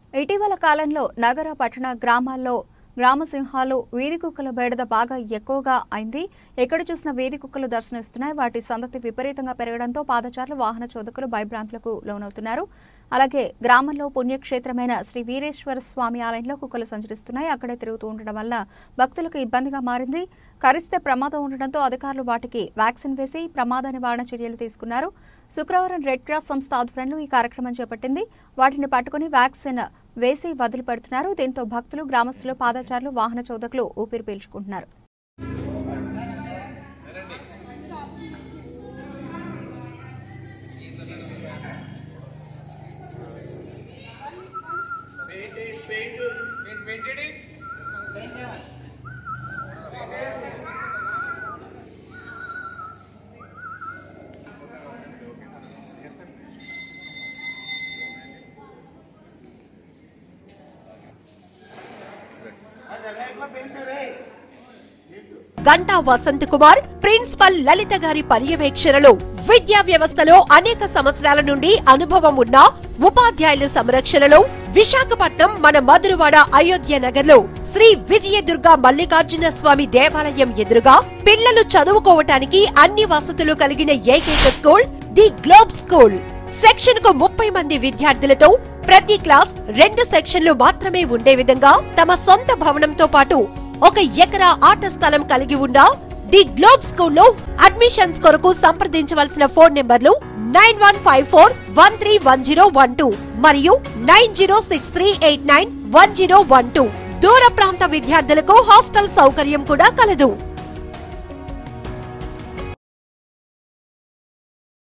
ఇటీవల కాలంలో నగర పట్టణ గ్రామాల్లో గ్రామ సింహాలు వీధి కుక్కల బెడద బాగా ఎక్కువగా అయింది ఎక్కడ చూసినా వీధి కుక్కలు దర్శనమిస్తున్నాయి వాటి సంతతి విపరీతంగా పెరగడంతో పాదచారులు వాహన చోదకులు భయభ్రాంతులకు లోనవుతున్నారు అలాగే గ్రామంలో పుణ్యక్షేత్రమైన శ్రీ వీరేశ్వర స్వామి ఆలయంలో కుక్కలు సంచరిస్తున్నాయి అక్కడే తిరుగుతూ ఉండడం వల్ల భక్తులకు ఇబ్బందిగా మారింది కరిస్తే ప్రమాదం ఉండడంతో అధికారులు వాటికి వ్యాక్సిన్ వేసి ప్రమాద నివారణ చర్యలు తీసుకున్నారు శుక్రవారం రెడ్ క్రాస్ సంస్థ ఆధ్వర్యంలో ఈ కార్యక్రమం చేపట్టింది వాటిని పట్టుకుని వ్యాక్సిన్ వేసి వదిలిపెడుతున్నారు దీంతో భక్తులు గ్రామస్తులు పాదచారులు వాహన చోదకులు ఊపిరి పీల్చుకుంటున్నారు గంటా వసంత్ కుమార్ ప్రిన్సిపల్ లలిత గారి పర్యవేక్షణలో విద్యా వ్యవస్థలో అనేక సంవత్సరాల నుండి అనుభవం ఉన్న ఉపాధ్యాయుల సంరక్షణలో విశాఖపట్నం మన మధురవాడ అయోధ్య నగర్లో శ్రీ విజయదుర్గ మల్లికార్జున స్వామి దేవాలయం ఎదురుగా పిల్లలు చదువుకోవటానికి అన్ని వసతులు కలిగిన ఏకైక school the globe school section కు ముప్పై మంది విద్యార్థులతో ప్రతి క్లాస్ రెండు సెక్షన్లు మాత్రమే ఉండే విధంగా తమ సొంత భవనంతో పాటు ఒక ఎకరా ఆట స్థలం కలిగి ఉన్న ది గ్లోబ్ స్కూల్లో అడ్మిషన్స్ కొరకు సంప్రదించవలసిన ఫోన్ నెంబర్లు nine one five four one three one zero one two మరియు nine zero six three eight nine one zero one two దూర ప్రాంత విద్యార్థులకు హాస్టల్ సౌకర్యం కూడా కలదు